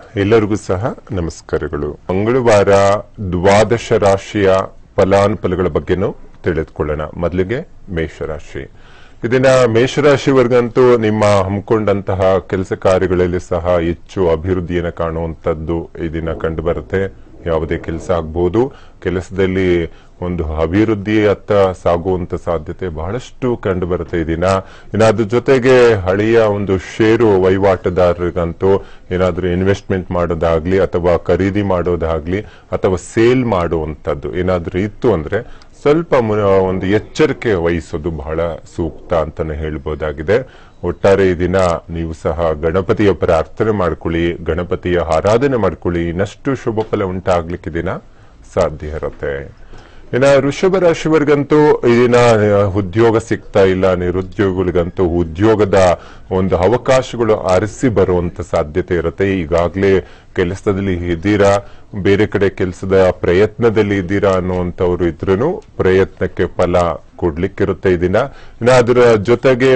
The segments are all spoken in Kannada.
ಎಲ್ಲರಿಗೂ ಸಹ ನಮಸ್ಕಾರಗಳು ಮಂಗಳವಾರ ದ್ವಾದಶ ರಾಶಿಯ ಫಲಾನುಫಲಗಳ ಬಗ್ಗೆನೂ ತಿಳಿದುಕೊಳ್ಳೋಣ ಮೊದಲಿಗೆ ಮೇಷರಾಶಿ ಇದನ್ನ ಮೇಷರಾಶಿವರೆಗಂತೂ ನಿಮ್ಮ ಹಮ್ಮಿಕೊಂಡಂತಹ ಕೆಲಸ ಕಾರ್ಯಗಳಲ್ಲಿ ಸಹ ಹೆಚ್ಚು ಅಭಿವೃದ್ಧಿಯನ್ನು ಕಾಣುವಂತದ್ದು ಈ ದಿನ ಕಂಡು ಬರುತ್ತೆ ಯಾವುದೇ ಕೆಲಸ ಆಗ್ಬಹುದು ಕೆಲಸದಲ್ಲಿ ಒಂದು ಅಭಿವೃದ್ಧಿ ಅತ್ತ ಸಾಗುವಂತ ಸಾಧ್ಯತೆ ಬಹಳಷ್ಟು ಕಂಡು ಬರುತ್ತೆ ಈ ದಿನ ಇನ್ನು ಅದ್ರ ಜೊತೆಗೆ ಹಳೆಯ ಒಂದು ಷೇರು ವಹಿವಾಟುದಾರರಿಗಂತೂ ಏನಾದ್ರೂ ಇನ್ವೆಸ್ಟ್ಮೆಂಟ್ ಮಾಡೋದಾಗ್ಲಿ ಅಥವಾ ಖರೀದಿ ಮಾಡೋದಾಗ್ಲಿ ಅಥವಾ ಸೇಲ್ ಮಾಡುವಂತದ್ದು ಏನಾದ್ರೂ ಇತ್ತು ಅಂದ್ರೆ ಸ್ವಲ್ಪ ಮು- ಒಂದು ಎಚ್ಚರಿಕೆ ವಹಿಸೋದು ಬಹಳ ಸೂಕ್ತ ಅಂತಾನೆ ಹೇಳ್ಬೋದಾಗಿದೆ ಒಟ್ಟಾರೆ ಈ ದಿನ ನೀವು ಸಹ ಗಣಪತಿಯ ಪ್ರಾರ್ಥನೆ ಮಾಡ್ಕೊಳ್ಳಿ ಗಣಪತಿಯ ಆರಾಧನೆ ಮಾಡ್ಕೊಳ್ಳಿ ಇನ್ನಷ್ಟು ಶುಭ ಫಲ ಉಂಟಾಗ್ಲಿಕ್ಕೆ ಈ ದಿನ ಸಾಧ್ಯ ಇರುತ್ತೆ ಇನ್ನ ವೃಷಭ ರಾಶಿವರ್ಗಂತೂ ಈ ದಿನ ಆ, ಉದ್ಯೋಗ ಸಿಗ್ತಾ ಇಲ್ಲ ನಿರುದ್ಯೋಗಿಗಳಿಗಂತೂ ಉದ್ಯೋಗದ ಒಂದು ಅವಕಾಶಗಳು ಅರಸಿ ಬರುವಂತ ಸಾಧ್ಯತೆ ಇರುತ್ತೆ ಈಗಾಗಲೇ ಕೆಲಸದಲ್ಲಿ ಇದ್ದೀರಾ ಬೇರೆ ಕಡೆ ಕೆಲಸದ ಪ್ರಯತ್ನದಲ್ಲಿ ಇದ್ದೀರಾ ಅನ್ನುವಂಥವ್ರು ಇದ್ರೂ ಪ್ರಯತ್ನಕ್ಕೆ ಫಲ ಕೊಡ್ಲಿಕ್ಕಿರುತ್ತೆ ಈ ದಿನ ಇನ್ನ ಅದರ ಜೊತೆಗೆ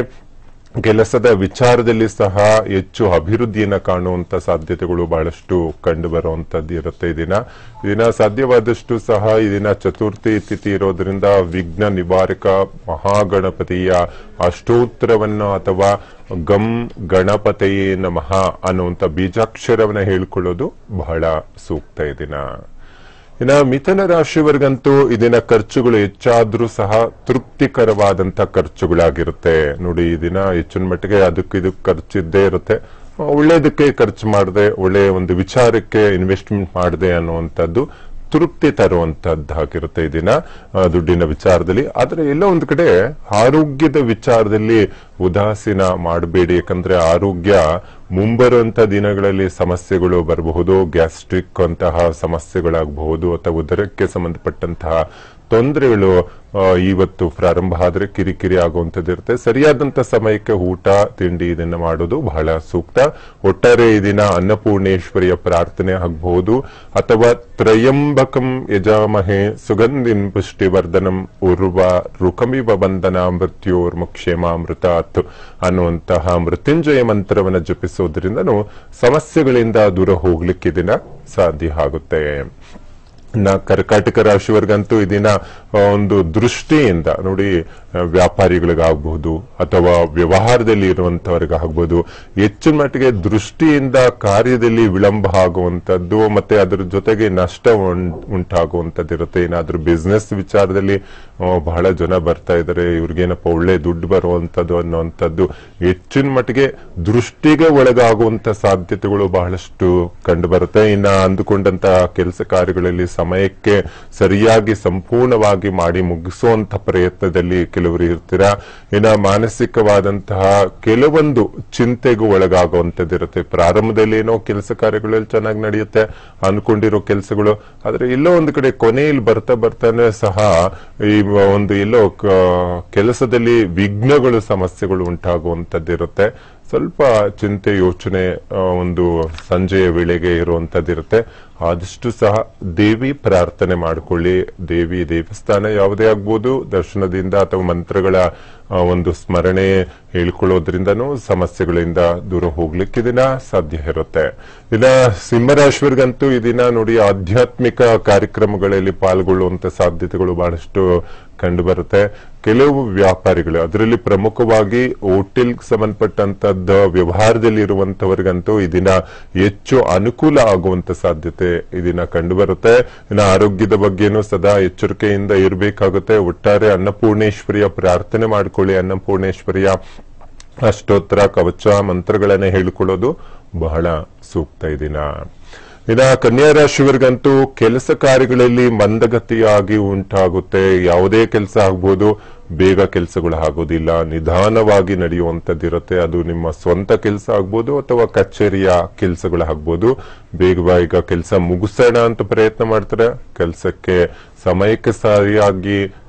ಕೆಲಸದ ವಿಚಾರದಲ್ಲಿ ಸಹ ಹೆಚ್ಚು ಅಭಿವೃದ್ಧಿಯನ್ನ ಕಾಣುವಂತ ಸಾಧ್ಯತೆಗಳು ಬಹಳಷ್ಟು ಕಂಡು ಬರುವಂತದ್ದು ಇರುತ್ತೆ ಈ ದಿನ ಈ ದಿನ ಸಾಧ್ಯವಾದಷ್ಟು ಸಹ ಈ ದಿನ ಚತುರ್ಥಿ ತಿಥಿ ಇರೋದ್ರಿಂದ ವಿಘ್ನ ನಿವಾರಕ ಮಹಾಗಣಪತಿಯ ಅಷ್ಟೋತ್ತರವನ್ನು ಅಥವಾ ಗಂ ಗಣಪತಿಯೇ ನಮಃ ಅನ್ನುವಂತ ಬೀಜಾಕ್ಷರವನ್ನ ಹೇಳ್ಕೊಳ್ಳೋದು ಬಹಳ ಸೂಕ್ತ ಈ ದಿನ ಇನ್ನ ಮಿಥುನ ರಾಶಿಯವರಿಗಂತೂ ಇದನ್ನ ಖರ್ಚುಗಳು ಹೆಚ್ಚಾದ್ರೂ ಸಹ ತೃಪ್ತಿಕರವಾದಂತ ಖರ್ಚುಗಳಾಗಿರುತ್ತೆ ನೋಡಿ ಈ ದಿನ ಹೆಚ್ಚಿನ ಮಟ್ಟಿಗೆ ಅದಕ್ಕೆ ಇದಕ್ಕೆ ಖರ್ಚಿದ್ದೇ ಇರುತ್ತೆ ಒಳ್ಳೇದಕ್ಕೆ ಖರ್ಚು ಮಾಡದೆ ಒಳ್ಳೆಯ ಒಂದು ವಿಚಾರಕ್ಕೆ ಇನ್ವೆಸ್ಟ್ಮೆಂಟ್ ಮಾಡದೆ ಅನ್ನುವಂಥದ್ದು ತೃಪ್ತಿ ತರುವಂತದ್ದಾಗಿರುತ್ತೆ ಈ ದಿನ ಆ, ದುಡ್ಡಿನ ವಿಚಾರದಲ್ಲಿ ಆದ್ರೆ ಎಲ್ಲೋ ಒಂದು ಕಡೆ ಆರೋಗ್ಯದ ವಿಚಾರದಲ್ಲಿ ಉದಾಸೀನ ಮಾಡಬೇಡಿ ಯಾಕಂದ್ರೆ ಆರೋಗ್ಯ ಮುಂಬರುವಂತ ದಿನಗಳಲ್ಲಿ ಸಮಸ್ಯೆಗಳು ಬರಬಹುದು ಗ್ಯಾಸ್ಟ್ರಿಕ್ ಅಂತಹ ಸಮಸ್ಯೆಗಳಾಗಬಹುದು ಅಥವಾ ಉದರಕ್ಕೆ ಸಂಬಂಧಪಟ್ಟಂತಹ ತೊಂದರೆಗಳು ಆ, ಇವತ್ತು ಪ್ರಾರಂಭ ಆದ್ರೆ ಕಿರಿಕಿರಿ ಆಗುವಂತದ್ದಿರುತ್ತೆ ಸರಿಯಾದಂತ ಸಮಯಕ್ಕೆ ಊಟ ತಿಂಡಿ ಇದನ್ನ ಮಾಡೋದು ಬಹಳ ಸೂಕ್ತ ಒಟ್ಟಾರೆ ಈ ದಿನ ಅನ್ನಪೂರ್ಣೇಶ್ವರಿಯ ಪ್ರಾರ್ಥನೆ ಆಗಬಹುದು ಅಥವಾ ತ್ರಯಂಬಕಂ ಯಜಾಮಹೆ ಸುಗಂಧಿನ್ ಪುಷ್ಟಿವರ್ಧನಂ ಉರ್ವ ರುಕಮಿವ ಬಂಧನ ಮೃತ್ಯೋರ್ಮುಕ್ಷೇಮಾಮೃತಾತ್ ಅನ್ನುವಂತಹ ಮೃತ್ಯುಂಜಯ ಮಂತ್ರವನ್ನ ಜಪಿಸೋದ್ರಿಂದನೂ ಸಮಸ್ಯೆಗಳಿಂದ ದೂರ ಹೋಗ್ಲಿಕ್ಕೆ ಈ ದಿನ ಸಾಧ್ಯ ಆಗುತ್ತೆ ಇನ್ನ ಕರ್ಕಾಟಕ ರಾಶಿವರ್ಗಂತೂ ಈ ದಿನ ಆ, ಒಂದು ದೃಷ್ಟಿಯಿಂದ ನೋಡಿ ಆ, ವ್ಯಾಪಾರಿಗಳಿಗಾಗಬಹುದು ಅಥವಾ ವ್ಯವಹಾರದಲ್ಲಿ ಇರುವಂತವರಿಗಾಗಬಹುದು ಹೆಚ್ಚಿನ ಮಟ್ಟಿಗೆ ದೃಷ್ಟಿಯಿಂದ ಕಾರ್ಯದಲ್ಲಿ ವಿಳಂಬ ಆಗುವಂತದ್ದು ಮತ್ತೆ ಅದರ ಜೊತೆಗೆ ನಷ್ಟ ಉಂ- ಉಂಟಾಗುವಂತದ್ದು ಇರುತ್ತೆ ಏನಾದ್ರೂ ಬಿಸ್ನೆಸ್ ವಿಚಾರದಲ್ಲಿ ಆ, ಬಹಳ ಜನ ಬರ್ತಾ ಇದಾರೆ ಇವ್ರಿಗೇನಪ್ಪ ಒಳ್ಳೆ ದುಡ್ಡು ಬರುವಂತದ್ದು ಅನ್ನುವಂಥದ್ದು ಹೆಚ್ಚಿನ ಮಟ್ಟಿಗೆ ದೃಷ್ಟಿಗೆ ಒಳಗಾಗುವಂತ ಸಾಧ್ಯತೆಗಳು ಬಹಳಷ್ಟು ಕಂಡು ಬರುತ್ತೆ ಇನ್ನ ಅಂದುಕೊಂಡಂತಹ ಕೆಲಸ ಕಾರ್ಯಗಳಲ್ಲಿ ಸಮಯಕ್ಕೆ ಸರಿಯಾಗಿ ಸಂಪೂರ್ಣವಾಗಿ ಮಾಡಿ ಮುಗಿಸುವಂತ ಪ್ರಯತ್ನದಲ್ಲಿ ಕೆಲವರು ಇರ್ತೀರಾ ಇನ್ನ ಮಾನಸಿಕವಾದಂತಹ ಕೆಲವೊಂದು ಚಿಂತೆಗೂ ಒಳಗಾಗುವಂತದ್ದಿರುತ್ತೆ ಪ್ರಾರಂಭದಲ್ಲಿ ಏನೋ ಕೆಲಸ ಕಾರ್ಯಗಳಲ್ಲಿ ಚೆನ್ನಾಗಿ ನಡೆಯುತ್ತೆ ಅನ್ಕೊಂಡಿರೋ ಕೆಲಸಗಳು ಆದ್ರೆ ಎಲ್ಲೋ ಒಂದು ಕಡೆ ಕೊನೆಯಲ್ಲಿ ಬರ್ತಾ ಬರ್ತಾನೆ ಸಹ ಈ ಒಂದು ಎಲ್ಲೋ ಕ- ಕೆಲಸದಲ್ಲಿ ವಿಘ್ನಗಳು ಸಮಸ್ಯೆಗಳು ಉಂಟಾಗುವಂತದ್ದಿರುತ್ತೆ ಸ್ವಲ್ಪ ಚಿಂತೆ ಯೋಚನೆ ಆ, ಒಂದು ಸಂಜೆಯ ವೇಳೆಗೆ ಇರುವಂತದ್ದಿರುತ್ತೆ ಆದಷ್ಟು ಸಹ ದೇವಿ ಪ್ರಾರ್ಥನೆ ಮಾಡಿಕೊಳ್ಳಿ ದೇವಿ ದೇವಸ್ಥಾನ ಯಾವುದೇ ಆಗ್ಬೋದು ದರ್ಶನದಿಂದ ಅಥವಾ ಮಂತ್ರಗಳ ಆ, ಒಂದು ಸ್ಮರಣೆ ಹೇಳ್ಕೊಳ್ಳೋದ್ರಿಂದನೂ ಸಮಸ್ಯೆಗಳಿಂದ ದೂರ ಹೋಗ್ಲಿಕ್ಕೆ ಈ ದಿನ ಸಾಧ್ಯ ಇರುತ್ತೆ ಇನ್ನ ಸಿಂಹರಾಶಿವರ್ಗಂತೂ ಈ ದಿನ ನೋಡಿ ಆಧ್ಯಾತ್ಮಿಕ ಕಾರ್ಯಕ್ರಮಗಳಲ್ಲಿ ಪಾಲ್ಗೊಳ್ಳುವಂತ ಸಾಧ್ಯತೆಗಳು ಬಹಳಷ್ಟು ಕಂಡು ಬರುತ್ತೆ ಕೆಲವು ವ್ಯಾಪಾರಿಗಳು ಅದರಲ್ಲಿ ಪ್ರಮುಖವಾಗಿ ಹೋಟೆಲ್ ಸಂಬಂಧಪಟ್ಟಂತದ್ದ ವ್ಯವಹಾರದಲ್ಲಿ ಇರುವಂತವರಿಗಂತೂ ಈ ದಿನ ಹೆಚ್ಚು ಅನುಕೂಲ ಆಗುವಂತ ಸಾಧ್ಯತೆ ಈ ದಿನ ಕಂಡು ಬರುತ್ತೆ ಇನ್ನು ಆರೋಗ್ಯದ ಬಗ್ಗೆನೂ ಸದಾ ಎಚ್ಚರಿಕೆಯಿಂದ ಇರಬೇಕಾಗುತ್ತೆ ಒಟ್ಟಾರೆ ಅನ್ನಪೂರ್ಣೇಶ್ವರಿಯ ಪ್ರಾರ್ಥನೆ ಮಾಡ್ಕೊಳ್ಳಿ ಅನ್ನಪೂರ್ಣೇಶ್ವರಿಯ ಅಷ್ಟೋತ್ತರ ಕವಚ ಮಂತ್ರಗಳನ್ನ ಹೇಳಿಕೊಳ್ಳೋದು ಬಹಳ ಸೂಕ್ತ ಈ ದಿನ ಇನ್ನ ಕನ್ಯಾ ರಾಶಿಯವರಿಗಂತೂ ಕೆಲಸ ಕಾರ್ಯಗಳಲ್ಲಿ ಮಂದಗತಿಯಾಗಿ ಉಂಟಾಗುತ್ತೆ ಯಾವುದೇ ಕೆಲಸ ಆಗ್ಬೋದು ಬೇಗ ಕೆಲಸಗಳು ಆಗೋದಿಲ್ಲ ನಿಧಾನವಾಗಿ ನಡೆಯುವಂತದ್ದಿರುತ್ತೆ ಅದು ನಿಮ್ಮ ಸ್ವಂತ ಕೆಲಸ ಆಗ್ಬೋದು ಅಥವಾ ಕಚೇರಿಯ ಕೆಲಸಗಳು ಆಗ್ಬೋದು ಬೇಗ ಬೇಗ ಕೆಲಸ ಮುಗಿಸೋಣ ಅಂತ ಪ್ರಯತ್ನ ಮಾಡ್ತಾರೆ ಕೆಲಸಕ್ಕೆ ಸಮಯಕ್ಕೆ ಸರಿಯಾಗಿ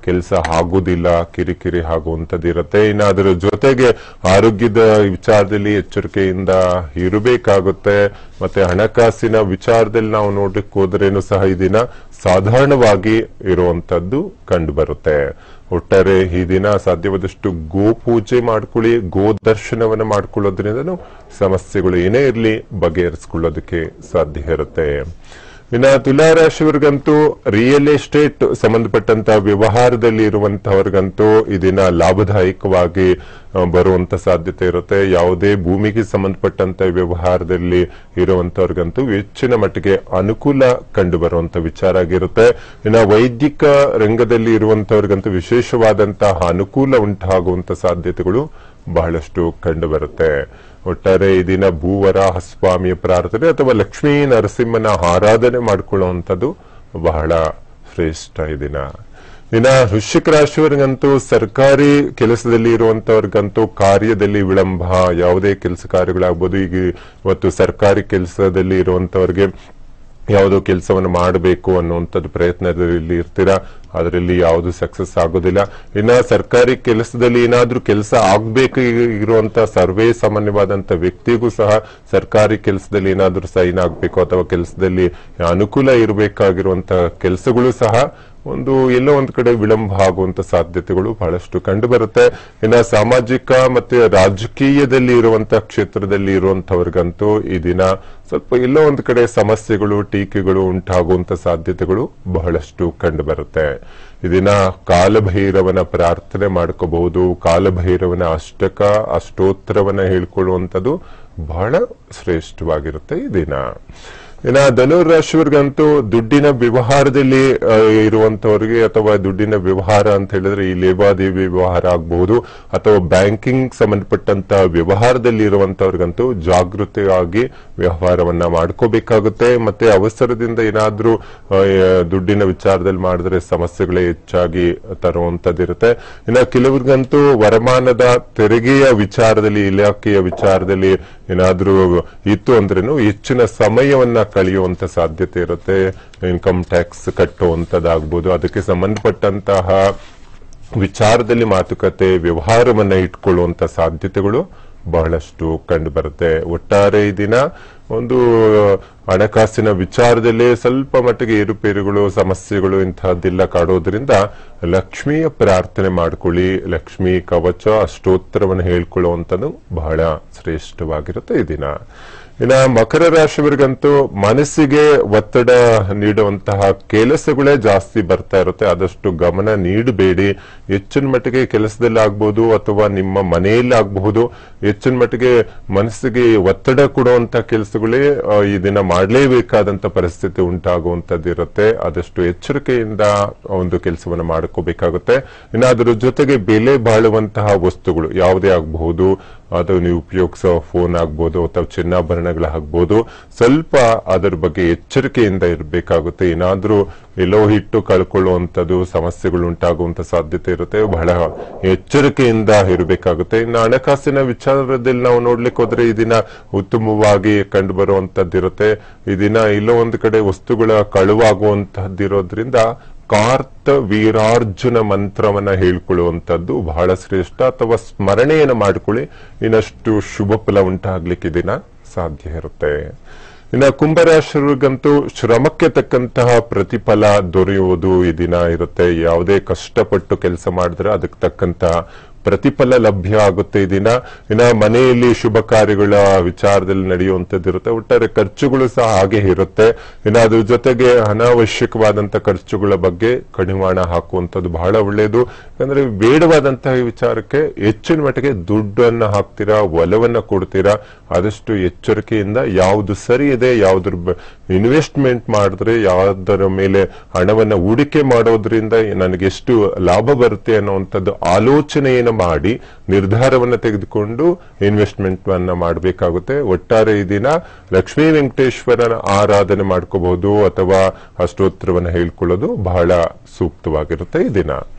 ಕೆಲಸ ಆಗುದಿಲ್ಲ ಕಿರಿಕಿರಿ ಆಗುವಂತದ್ದು ಇರುತ್ತೆ ಇನ್ನು ಅದರ ಜೊತೆಗೆ ಆರೋಗ್ಯದ ವಿಚಾರದಲ್ಲಿ ಎಚ್ಚರಿಕೆಯಿಂದ ಇರಬೇಕಾಗುತ್ತೆ ಮತ್ತೆ ಹಣಕಾಸಿನ ವಿಚಾರದಲ್ಲಿ ನಾವು ನೋಡ್ಲಿಕ್ಕೆ ಹೋದ್ರೇನು ಸಹ ಈ ದಿನ ಸಾಧಾರಣವಾಗಿ ಇರುವಂತದ್ದು ಕಂಡು ಬರುತ್ತೆ ಒಟ್ಟಾರೆ ಈ ದಿನ ಸಾಧ್ಯವಾದಷ್ಟು ಗೋ ಪೂಜೆ ಮಾಡ್ಕೊಳ್ಳಿ ಗೋ ದರ್ಶನವನ್ನ ಮಾಡ್ಕೊಳ್ಳೋದ್ರಿಂದನೂ ಸಮಸ್ಯೆಗಳು ಏನೇ ಇರಲಿ ಬಗೆಹರಿಸಿಕೊಳ್ಳೋದಕ್ಕೆ ಸಾಧ್ಯ ಇರುತ್ತೆ ಇನ್ನ ತುಲಾರಾಶಿಯವರಿಗಂತೂ ರಿಯಲ್ ಎಸ್ಟೇಟ್ ಸಂಬಂಧಪಟ್ಟಂತ ವ್ಯವಹಾರದಲ್ಲಿ ಇರುವಂತಹವ್ರಿಗಂತೂ ಇದನ್ನ ಲಾಭದಾಯಕವಾಗಿ ಆ, ಬರುವಂತ ಸಾಧ್ಯತೆ ಇರುತ್ತೆ ಯಾವುದೇ ಭೂಮಿಗೆ ಸಂಬಂಧಪಟ್ಟಂತ ವ್ಯವಹಾರದಲ್ಲಿ ಇರುವಂತವ್ರಿಗಂತೂ ಹೆಚ್ಚಿನ ಮಟ್ಟಿಗೆ ಅನುಕೂಲ ಕಂಡು ಬರುವಂತ ವಿಚಾರ ಆಗಿರುತ್ತೆ ಇನ್ನ ವೈದ್ಯಿಕ ರಂಗದಲ್ಲಿ ಇರುವಂತವ್ರಿಗಂತೂ ವಿಶೇಷವಾದಂತಹ ಅನುಕೂಲ ಉಂಟಾಗುವಂತ ಸಾಧ್ಯತೆಗಳು ಬಹಳಷ್ಟು ಕಂಡು ಬರುತ್ತೆ ಒಟ್ಟಾರೆ ಈ ದಿನ ಭೂವರಾಹ ಸ್ವಾಮಿಯ ಪ್ರಾರ್ಥನೆ ಅಥವಾ ಲಕ್ಷ್ಮೀ ನರಸಿಂಹನ ಆರಾಧನೆ ಮಾಡಿಕೊಳ್ಳುವಂಥದ್ದು ಬಹಳ ಶ್ರೇಷ್ಠ ಈ ದಿನ ಇನ್ನ ವೃಶ್ಚಿಕ ರಾಶಿಯವರಿಗಂತೂ ಸರ್ಕಾರಿ ಕೆಲಸದಲ್ಲಿ ಇರುವಂತವ್ರಿಗಂತೂ ಕಾರ್ಯದಲ್ಲಿ ವಿಳಂಬ ಯಾವುದೇ ಕೆಲಸ ಕಾರ್ಯಗಳಾಗ್ಬೋದು ಈಗ ಇವತ್ತು ಸರ್ಕಾರಿ ಕೆಲಸದಲ್ಲಿ ಇರುವಂತವ್ರಿಗೆ ಯಾವುದೋ ಕೆಲಸವನ್ನು ಮಾಡಬೇಕು ಅನ್ನುವಂಥದ್ದು ಪ್ರಯತ್ನದಲ್ಲಿ ಇರ್ತೀರಾ ಅದರಲ್ಲಿ ಯಾವುದು ಸಕ್ಸಸ್ ಆಗೋದಿಲ್ಲ ಇನ್ನ ಸರ್ಕಾರಿ ಕೆಲಸದಲ್ಲಿ ಏನಾದ್ರೂ ಕೆಲಸ ಆಗ್ಬೇಕು ಇರುವಂತ ಸರ್ವೇ ಸಾಮಾನ್ಯವಾದಂತ ವ್ಯಕ್ತಿಗೂ ಸಹ ಸರ್ಕಾರಿ ಕೆಲಸದಲ್ಲಿ ಏನಾದ್ರೂ ಸೈನ್ ಆಗ್ಬೇಕು ಅಥವಾ ಕೆಲಸದಲ್ಲಿ ಅನುಕೂಲ ಇರಬೇಕಾಗಿರುವಂತ ಕೆಲಸಗಳು ಸಹ ಒಂದು ಎಲ್ಲೋ ಒಂದ್ ಕಡೆ ವಿಳಂಬ ಆಗುವಂತ ಸಾಧ್ಯತೆಗಳು ಬಹಳಷ್ಟು ಕಂಡು ಬರುತ್ತೆ ಇನ್ನ ಸಾಮಾಜಿಕ ಮತ್ತೆ ರಾಜಕೀಯದಲ್ಲಿ ಇರುವಂತ ಕ್ಷೇತ್ರದಲ್ಲಿ ಇರುವಂತವ್ರಿಗಂತೂ ಈ ದಿನ ಸ್ವಲ್ಪ ಎಲ್ಲೋ ಒಂದ್ ಕಡೆ ಸಮಸ್ಯೆಗಳು ಟೀಕೆಗಳು ಉಂಟಾಗುವಂತ ಸಾಧ್ಯತೆಗಳು ಬಹಳಷ್ಟು ಕಂಡು ಬರುತ್ತೆ ಈ ದಿನ ಕಾಲಭೈರವನ ಪ್ರಾರ್ಥನೆ ಮಾಡ್ಕೋಬಹುದು ಕಾಲಭೈರವನ ಅಷ್ಟಕ ಅಷ್ಟೋತ್ತರವನ್ನ ಹೇಳ್ಕೊಳ್ಳುವಂಥದ್ದು ಬಹಳ ಶ್ರೇಷ್ಠವಾಗಿರುತ್ತೆ ಈ ದಿನ ಇನ್ನ ಧನುರ್ ರಾಶಿಯವರಿಗಂತೂ ದುಡ್ಡಿನ ವ್ಯವಹಾರದಲ್ಲಿ ಆ, ಇರುವಂತವರಿಗೆ ಅಥವಾ ದುಡ್ಡಿನ ವ್ಯವಹಾರ ಅಂತ ಹೇಳಿದ್ರೆ ಈ ಲೇವಾದೇವಿ ವ್ಯವಹಾರ ಆಗಬಹುದು ಅಥವಾ ಬ್ಯಾಂಕಿಂಗ್ ಸಂಬಂಧಪಟ್ಟಂತ ವ್ಯವಹಾರದಲ್ಲಿ ಇರುವಂತವ್ರಿಗಂತೂ ಜಾಗೃತಿಯಾಗಿ ವ್ಯವಹಾರವನ್ನ ಮಾಡ್ಕೋಬೇಕಾಗುತ್ತೆ ಮತ್ತೆ ಅವಸರದಿಂದ ಏನಾದ್ರೂ ಆ, ದುಡ್ಡಿನ ವಿಚಾರದಲ್ಲಿ ಮಾಡಿದ್ರೆ ಸಮಸ್ಯೆಗಳೇ ಹೆಚ್ಚಾಗಿ ತರುವಂತದ್ದಿರುತ್ತೆ ಇನ್ನ ಕೆಲವ್ರಿಗಂತೂ ವರಮಾನದ ತೆರಿಗೆಯ ವಿಚಾರದಲ್ಲಿ ಇಲಾಖೆಯ ವಿಚಾರದಲ್ಲಿ ಏನಾದ್ರೂ ಇತ್ತು ಅಂದ್ರೇನು ಹೆಚ್ಚಿನ ಸಮಯವನ್ನ ಕಳೆಯುವಂತ ಸಾಧ್ಯತೆ ಇರುತ್ತೆ ಇನ್ಕಮ್ ಟ್ಯಾಕ್ಸ್ ಕಟ್ಟುವಂತದ್ದಾಗ್ಬೋದು ಅದಕ್ಕೆ ಸಂಬಂಧಪಟ್ಟಂತಹ ವಿಚಾರದಲ್ಲಿ ಮಾತುಕತೆ ವ್ಯವಹಾರವನ್ನ ಇಟ್ಕೊಳ್ಳುವಂತ ಸಾಧ್ಯತೆಗಳು ಬಹಳಷ್ಟು ಕಂಡು ಬರುತ್ತೆ ಒಟ್ಟಾರೆ ಈ ದಿನ ಒಂದು ಹಣಕಾಸಿನ ವಿಚಾರದಲ್ಲಿ ಸ್ವಲ್ಪ ಮಟ್ಟಿಗೆ ಏರುಪೇರುಗಳು ಸಮಸ್ಯೆಗಳು ಇಂತಹದ್ದೆಲ್ಲ ಕಾಡೋದ್ರಿಂದ ಲಕ್ಷ್ಮಿಯ ಪ್ರಾರ್ಥನೆ ಮಾಡ್ಕೊಳ್ಳಿ ಲಕ್ಷ್ಮಿ ಕವಚ ಅಷ್ಟೋತ್ತರವನ್ನು ಹೇಳ್ಕೊಳ್ಳುವಂಥದ್ದು ಬಹಳ ಶ್ರೇಷ್ಠವಾಗಿರುತ್ತೆ ಈ ದಿನ ಇನ್ನ ಮಕರ ರಾಶಿಯವರಿಗಂತೂ ಮನಸ್ಸಿಗೆ ಒತ್ತಡ ನೀಡುವಂತಹ ಕೆಲಸಗಳೇ ಜಾಸ್ತಿ ಬರ್ತಾ ಇರುತ್ತೆ ಆದಷ್ಟು ಗಮನ ನೀಡಬೇಡಿ ಹೆಚ್ಚಿನ ಮಟ್ಟಿಗೆ ಕೆಲಸದಲ್ಲಿ ಆಗ್ಬಹುದು ಅಥವಾ ನಿಮ್ಮ ಮನೆಯಲ್ಲಿ ಆಗಬಹುದು ಹೆಚ್ಚಿನ ಮಟ್ಟಿಗೆ ಮನಸ್ಸಿಗೆ ಒತ್ತಡ ಕೊಡುವಂತ ಕೆಲಸಗಳೇ ಆ, ಈ ದಿನ ಮಾಡಲೇಬೇಕಾದಂತ ಪರಿಸ್ಥಿತಿ ಉಂಟಾಗುವಂತದ್ದು ಇರುತ್ತೆ ಆದಷ್ಟು ಎಚ್ಚರಿಕೆಯಿಂದ ಒಂದು ಕೆಲಸವನ್ನು ಮಾಡ್ಕೋಬೇಕಾಗುತ್ತೆ ಇನ್ನು ಅದರ ಜೊತೆಗೆ ಬೆಲೆ ಬಾಳುವಂತಹ ವಸ್ತುಗಳು ಯಾವುದೇ ಆಗಬಹುದು ಅದು ನೀವು ಉಪಯೋಗಿಸೋ ಫೋನ್ ಆಗ್ಬೋದು ಅಥವಾ ಚಿನ್ನಾಭರಣಗಳಾಗ್ಬೋದು ಸ್ವಲ್ಪ ಅದರ ಬಗ್ಗೆ ಎಚ್ಚರಿಕೆಯಿಂದ ಇರಬೇಕಾಗುತ್ತೆ ಏನಾದ್ರೂ ಎಲ್ಲೋ ಹಿಟ್ಟು ಕಳ್ಕೊಳ್ಳುವಂಥದ್ದು ಸಮಸ್ಯೆಗಳು ಉಂಟಾಗುವಂತ ಸಾಧ್ಯತೆ ಇರುತ್ತೆ ಬಹಳ ಎಚ್ಚರಿಕೆಯಿಂದ ಇರಬೇಕಾಗುತ್ತೆ ಇನ್ನು ಹಣಕಾಸಿನ ವಿಚಾರದಲ್ಲಿ ನಾವು ನೋಡ್ಲಿಕ್ಕೆ ಹೋದ್ರೆ ಈ ದಿನ ಉತ್ತಮವಾಗಿ ಕಂಡು ಬರುವಂತದ್ದಿರುತ್ತೆ ಈ ದಿನ ಎಲ್ಲೋ ಒಂದು ಕಡೆ ವಸ್ತುಗಳ ಕಳುವಾಗುವಂತಹದ್ದಿರೋದ್ರಿಂದ ಕಾರ್ತ ವೀರಾರ್ಜುನ ಮಂತ್ರವನ್ನ ಹೇಳ್ಕೊಳ್ಳುವಂಥದ್ದು ಬಹಳ ಶ್ರೇಷ್ಠ ಅಥವಾ ಸ್ಮರಣೆಯನ್ನು ಮಾಡ್ಕೊಳ್ಳಿ ಇನ್ನಷ್ಟು ಶುಭ ಫಲ ಉಂಟಾಗ್ಲಿಕ್ಕೆ ಈ ದಿನ ಸಾಧ್ಯ ಇರುತ್ತೆ ಇನ್ನು ಕುಂಭರಾಶಿಗಂತೂ ಶ್ರಮಕ್ಕೆ ತಕ್ಕಂತಹ ಪ್ರತಿಫಲ ದೊರೆಯುವುದು ಈ ದಿನ ಇರುತ್ತೆ ಯಾವುದೇ ಕಷ್ಟಪಟ್ಟು ಕೆಲಸ ಮಾಡಿದ್ರೆ ಅದಕ್ಕೆ ತಕ್ಕಂತಹ ಪ್ರತಿಫಲ ಲಭ್ಯ ಆಗುತ್ತೆ ಈ ದಿನ ಇನ್ನ ಮನೆಯಲ್ಲಿ ಶುಭ ಕಾರ್ಯಗಳ ವಿಚಾರದಲ್ಲಿ ನಡೆಯುವಂತದ್ದು ಇರುತ್ತೆ ಒಟ್ಟಾರೆ ಖರ್ಚುಗಳು ಸಹ ಹಾಗೆ ಇರುತ್ತೆ ಇನ್ನು ಅದ್ರ ಜೊತೆಗೆ ಅನಾವಶ್ಯಕವಾದಂತ ಖರ್ಚುಗಳ ಬಗ್ಗೆ ಕಡಿವಾಣ ಹಾಕುವಂತದ್ದು ಬಹಳ ಒಳ್ಳೆಯದು ಯಾಕಂದ್ರೆ ಬೇಡವಾದಂತಹ ವಿಚಾರಕ್ಕೆ ಹೆಚ್ಚಿನ ಮಟ್ಟಿಗೆ ದುಡ್ಡನ್ನ ಹಾಕ್ತೀರಾ ಒಲವನ್ನ ಕೊಡ್ತೀರಾ ಆದಷ್ಟು ಎಚ್ಚರಿಕೆಯಿಂದ ಯಾವುದು ಸರಿ ಇದೆ ಯಾವ್ದ್ರ ಇನ್ವೆಸ್ಟ್ಮೆಂಟ್ ಮಾಡಿದ್ರೆ ಯಾವ್ದರ ಮೇಲೆ ಹಣವನ್ನ ಹೂಡಿಕೆ ಮಾಡೋದ್ರಿಂದ ನನಗೆ ಎಷ್ಟು ಲಾಭ ಬರುತ್ತೆ ಅನ್ನುವಂಥದ್ದು ಆಲೋಚನೆಯನ್ನು ಮಾಡಿ ನಿರ್ಧಾರವನ್ನ ತೆಗೆದುಕೊಂಡು ಇನ್ವೆಸ್ಟ್ಮೆಂಟ್ ಅನ್ನ ಮಾಡಬೇಕಾಗುತ್ತೆ ಒಟ್ಟಾರೆ ಈ ದಿನ ಲಕ್ಷ್ಮೀ ವೆಂಕಟೇಶ್ವರನ ಆರಾಧನೆ ಮಾಡ್ಕೋಬಹುದು ಅಥವಾ ಅಷ್ಟೋತ್ತರವನ್ನ ಹೇಳ್ಕೊಳ್ಳೋದು ಬಹಳ ಸೂಕ್ತವಾಗಿರುತ್ತೆ ಈ ದಿನ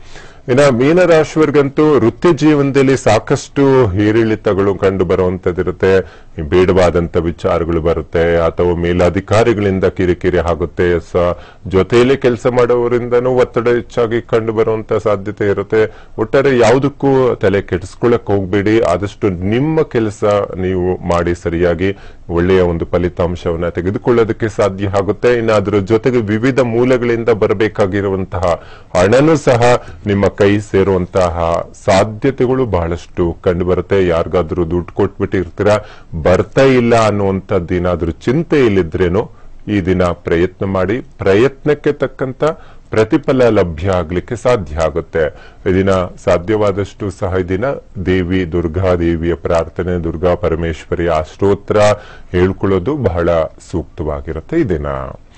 ಇನ್ನ ಮೀನರಾಶಿಯವರಿಗಂತೂ ವೃತ್ತಿ ಜೀವನದಲ್ಲಿ ಸಾಕಷ್ಟು ಏರಿಳಿತಗಳು ಕಂಡು ಬರುವಂತದಿರುತ್ತೆ ಬೇಡವಾದಂತ ವಿಚಾರಗಳು ಬರುತ್ತೆ ಅಥವಾ ಮೇಲಾಧಿಕಾರಿಗಳಿಂದ ಕಿರಿಕಿರಿ ಆಗುತ್ತೆ ಸ ಜೊತೆಯಲ್ಲಿ ಕೆಲಸ ಮಾಡೋವರಿಂದನೂ ಒತ್ತಡ ಹೆಚ್ಚಾಗಿ ಕಂಡು ಬರುವಂತ ಸಾಧ್ಯತೆ ಇರುತ್ತೆ ಒಟ್ಟಾರೆ ಯಾವುದಕ್ಕೂ ತಲೆ ಕೆಡಿಸ್ಕೊಳ್ಳಕ್ ಹೋಗ್ಬೇಡಿ ಆದಷ್ಟು ನಿಮ್ಮ ಕೆಲಸ ನೀವು ಮಾಡಿ ಸರಿಯಾಗಿ ಒಳ್ಳೆಯ ಒಂದು ಫಲಿತಾಂಶವನ್ನ ತೆಗೆದುಕೊಳ್ಳೋದಕ್ಕೆ ಸಾಧ್ಯ ಆಗುತ್ತೆ ಇನ್ನು ಅದರ ಜೊತೆಗೆ ವಿವಿಧ ಮೂಲಗಳಿಂದ ಬರಬೇಕಾಗಿರುವಂತಹ ಹಣನೂ ಸಹ ನಿಮ್ಮ ಕೈ ಸೇರುವಂತಹ ಸಾಧ್ಯತೆಗಳು ಬಹಳಷ್ಟು ಕಂಡು ಬರುತ್ತೆ ಯಾರಿಗಾದ್ರೂ ದುಡ್ಡು ಕೊಟ್ಬಿಟ್ಟಿರ್ತೀರಾ ಬರ್ತಾ ಇಲ್ಲ ಅನ್ನುವಂಥದ್ದು ಏನಾದ್ರೂ ಚಿಂತೆ ಇಲ್ಲಿದ್ರೇನು ಈ ದಿನ ಪ್ರಯತ್ನ ಮಾಡಿ ಪ್ರಯತ್ನಕ್ಕೆ ತಕ್ಕಂತ ಪ್ರತಿಫಲ ಲಭ್ಯ ಆಗ್ಲಿಕ್ಕೆ ಸಾಧ್ಯ ಆಗುತ್ತೆ ಈ ದಿನ ಸಾಧ್ಯವಾದಷ್ಟು ಸಹ ಈ ದಿನ ದೇವಿ ದುರ್ಗಾ ದೇವಿಯ ಪ್ರಾರ್ಥನೆ ದುರ್ಗಾ ಪರಮೇಶ್ವರಿಯ ಸ್ತೋತ್ರ ಹೇಳ್ಕೊಳ್ಳೋದು ಬಹಳ ಸೂಕ್ತವಾಗಿರುತ್ತೆ ಈ ದಿನ